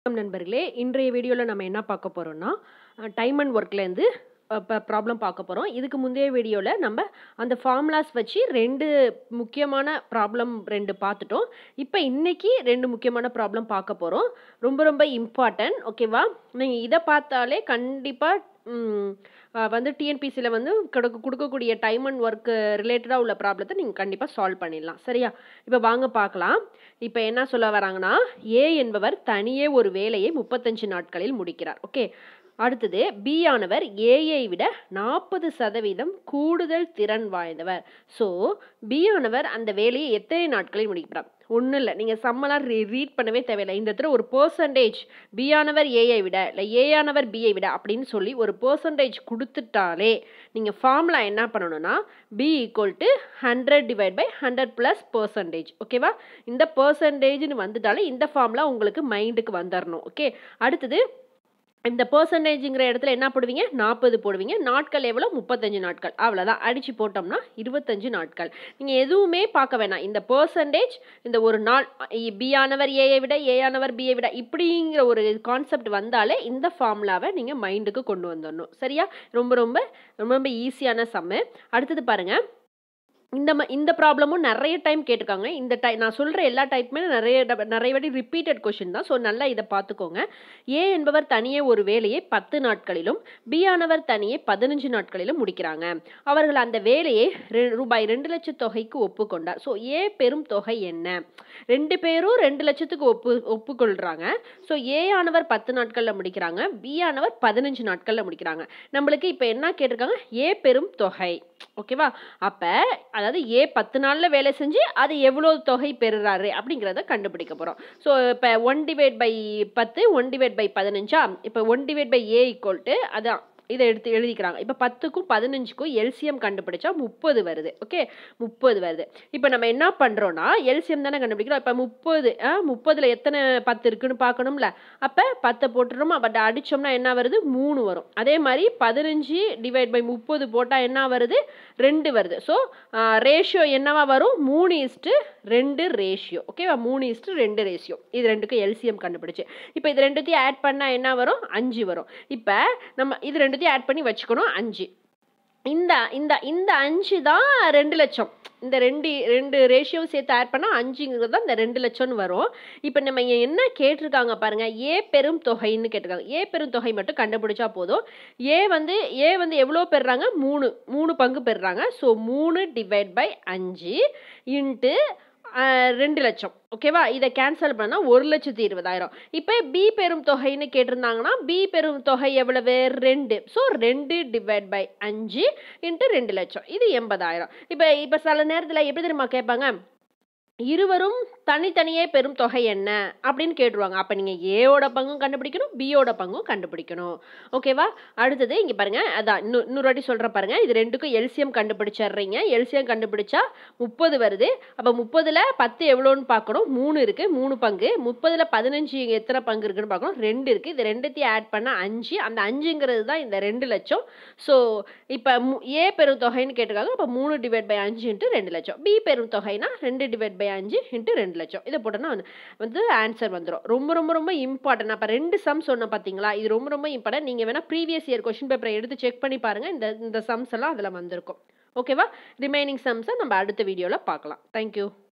வணக்கம் நண்பர்களே இன்றைய வீடியோவில் நம்ம என்ன பார்க்க போகிறோம்னா டைம் அண்ட் ஒர்க்லேருந்து இப்போ ப்ராப்ளம் பார்க்க போகிறோம் இதுக்கு முந்தைய வீடியோவில் நம்ம அந்த ஃபார்முலாஸ் வச்சு ரெண்டு முக்கியமான ப்ராப்ளம் ரெண்டு பார்த்துட்டோம் இப்போ இன்னைக்கு ரெண்டு முக்கியமான ப்ராப்ளம் பார்க்க போகிறோம் ரொம்ப ரொம்ப இம்பார்ட்டன்ட் ஓகேவா நீங்கள் இதை பார்த்தாலே கண்டிப்பாக வந்து டிஎன்பிசியில் வந்து கொடுக்க கொடுக்கக்கூடிய டைம் அண்ட் ஒர்க்கு ரிலேட்டடாக உள்ள ப்ராப்ளத்தை நீங்கள் கண்டிப்பாக சால்வ் பண்ணிடலாம் சரியா இப்போ வாங்க பார்க்கலாம் இப்போ என்ன சொல்ல வராங்கன்னா ஏ என்பவர் தனியே ஒரு வேலையை முப்பத்தஞ்சு நாட்களில் முடிக்கிறார் ஓகே அடுத்தது பி ஆனவர் ஏஐ விட நாற்பது சதவீதம் கூடுதல் திறன் வாய்ந்தவர் ஸோ பி ஆனவர் அந்த வேலையை எத்தனை நாட்களில் முடிக்கிறார் ஒன்றும் இல்லை நீங்கள் சம்மெல்லாம் ரீ ரீட் பண்ணவே தேவையில்லை இந்த இடத்துல ஒரு பர்சன்டேஜ் பி ஆனவர் ஏஐ விட இல்லை ஏ ஆனவர் பிஐ விட அப்படின்னு சொல்லி ஒரு பர்சன்டேஜ் கொடுத்துட்டாலே நீங்கள் ஃபார்முலா என்ன பண்ணணும்னா P equal to hundred divide by hundred plus percentage ஓகேவா இந்த பர்சன்டேஜ்னு வந்துட்டாலே இந்த ஃபார்முலா உங்களுக்கு மைண்டுக்கு வந்துடணும் ஓகே அடுத்தது இந்த பர்சன்டேஜுங்கிற இடத்துல என்ன போடுவீங்க நாற்பது போடுவீங்க நாட்கள் எவ்வளோ முப்பத்தஞ்சு நாட்கள் அவ்வளோதான் அடித்து போட்டோம்னா இருபத்தஞ்சு நாட்கள் நீங்கள் எதுவுமே பார்க்க வேணாம் இந்த பர்சன்டேஜ் இந்த ஒரு நாள் பி ஆனவர் ஏஐ விட ஏ ஆனவர் பிஐ விட இப்படிங்கிற ஒரு கான்செப்ட் வந்தாலே இந்த ஃபார்முலாவை நீங்கள் மைண்டுக்கு கொண்டு வந்துடணும் சரியா ரொம்ப ரொம்ப ரொம்ப ரொம்ப ஈஸியான சம்மு அடுத்தது பாருங்கள் இந்த ம இந்த ப்ராப்ளமும் நிறைய டைம் கேட்டிருக்காங்க இந்த டை நான் சொல்கிற எல்லா டைப்புமே நிறைய நிறைய வாட்டி ரிப்பீட்டட் கொஷின் தான் ஸோ நல்லா இதை பார்த்துக்கோங்க ஏ என்பவர் தனியே ஒரு வேலையை பத்து நாட்களிலும் பி ஆனவர் தனியே பதினஞ்சு நாட்களிலும் முடிக்கிறாங்க அவர்கள் அந்த வேலையை ரூபாய் ரெண்டு லட்சம் தொகைக்கு ஒப்புக்கொண்டார் ஸோ ஏ பெரும் தொகை என்ன ரெண்டு பேரும் ரெண்டு லட்சத்துக்கு ஒப்பு ஒப்புக்கொள்கிறாங்க ஸோ ஏ ஆனவர் பத்து நாட்களில் முடிக்கிறாங்க பி ஆனவர் பதினஞ்சு நாட்களில் முடிக்கிறாங்க நம்மளுக்கு இப்போ என்ன கேட்டிருக்காங்க ஏ பெரும் தொகை ஓகேவா அப்போ அதாவது ஏ பத்து நாளில் வேலை செஞ்சு அது எவ்வளோ தொகை பெறுறாரு அப்படிங்கிறத கண்டுபிடிக்க போகிறோம் ஸோ இப்போ ஒன் டிவைட் பை பத்து ஒன் டிவைட் பை பதினஞ்சா இப்போ one divide by A equal to அதான் இதை எடுத்து எழுதிக்கிறாங்க இப்போ பத்துக்கும் பதினஞ்சுக்கும் எல்சிஎம் கண்டுபிடிச்சா முப்பது வருது ஓகே முப்பது வருது இப்போ நம்ம என்ன பண்ணுறோன்னா எல்சிஎம் தானே கண்டுபிடிக்கிறோம் இப்போ முப்பது முப்பதில் எத்தனை பத்து இருக்குன்னு பார்க்கணும்ல அப்போ பத்தை போட்டுறோமா பட் அடித்தோம்னா என்ன வருது மூணு வரும் அதே மாதிரி பதினஞ்சு டிவைட் பை முப்பது போட்டால் என்ன வருது ரெண்டு வருது ஸோ ரேஷியோ என்னவா வரும் மூணு இஸ்ட்டு ரெண்டு ரேஷியோ ஓகேவா மூணு இஸ்ட்டு ரெண்டு ரேஷியோ இது ரெண்டுக்கும் எல்சிஎம் கண்டுபிடிச்சு இப்போ இது ரெண்டுத்தையும் ஆட் பண்ணால் என்ன வரும் அஞ்சு வரும் இப்போ நம்ம இது ரெண்டு ரெண்டுத்தையும் ஆட் பண்ணி வச்சுக்கணும் அஞ்சு இந்த இந்த இந்த அஞ்சு தான் ரெண்டு லட்சம் இந்த ரெண்டு ரெண்டு ரேஷியோவும் சேர்த்து ஆட் பண்ணால் அஞ்சுங்கிறது தான் இந்த ரெண்டு லட்சம்னு வரும் இப்போ நம்ம என்ன கேட்டிருக்காங்க பாருங்கள் ஏ பெரும் தொகைன்னு கேட்டிருக்காங்க ஏ பெரும் தொகை மட்டும் கண்டுபிடிச்சா போதும் ஏ வந்து ஏ வந்து எவ்வளோ பெறுறாங்க மூணு மூணு பங்கு பெறுறாங்க ஸோ மூணு டிவைட் பை அஞ்சு இன்ட்டு ரெண்டு லட்சம் ஓகேவா இதை கேன்சல் பண்ணால் ஒரு லட்சத்தி இருபதாயிரம் இப்போ பி பெரும் தொகைன்னு கேட்டிருந்தாங்கன்னா பி பெரும் தொகை எவ்வளவு ரெண்டு ஸோ ரெண்டு டிவைட் பை அஞ்சு இன்ட்டு ரெண்டு லட்சம் இது எண்பதாயிரம் இப்போ இப்போ சில நேரத்தில் எப்படி தெரியுமா கேட்பாங்க இருவரும் தனித்தனியே பெரும் தொகை என்ன அப்படின்னு கேட்டுருவாங்க அப்போ நீங்கள் ஏவோட பங்கும் கண்டுபிடிக்கணும் பியோட பங்கும் கண்டுபிடிக்கணும் ஓகேவா அடுத்தது இங்கே பாருங்கள் அதான் இன்னும் இன்னொரு வாட்டி சொல்கிற பாருங்கள் இது ரெண்டுக்கும் எல்சிஎம் கண்டுபிடிச்சிடுறீங்க எல்சிஎம் கண்டுபிடிச்சா முப்பது வருது அப்போ முப்பதில் பத்து எவ்வளோன்னு பார்க்கணும் மூணு இருக்குது மூணு பங்கு முப்பதில் பதினஞ்சு எத்தனை பங்கு இருக்குன்னு பார்க்கணும் ரெண்டு இருக்குது இது ரெண்டுத்தையும் ஆட் பண்ணால் அஞ்சு அந்த அஞ்சுங்கிறது தான் இந்த ரெண்டு லட்சம் ஸோ இப்போ ஏ பெரும் தொகைன்னு கேட்டிருக்காங்க அப்போ மூணு டிவைட் பை அஞ்சு இன்ட்டு ரெண்டு லட்சம் பி பெரும் தொகைனா ரெண்டு டிவைட் பை அஞ்சு இன்ட்டு ரெண்டு லட்சம் இதை போட்டோன்னா வந்து ஆன்சர் வந்துடும் ரொம்ப ரொம்ப ரொம்ப இம்பார்ட்டன்ட் அப்போ ரெண்டு சம் சொன்னேன் பார்த்தீங்களா இது ரொம்ப ரொம்ப இம்பார்ட்டன்ட் நீங்கள் வேணால் ப்ரீவியஸ் இயர் கொஷின் பேப்பரை எடுத்து செக் பண்ணி பாருங்கள் இந்த இந்த சம்ஸ் எல்லாம் அதில் வந்திருக்கும் ஓகேவா ரிமைனிங் சம்ஸை நம்ம அடுத்த வீடியோவில் பார்க்கலாம் தேங்க்யூ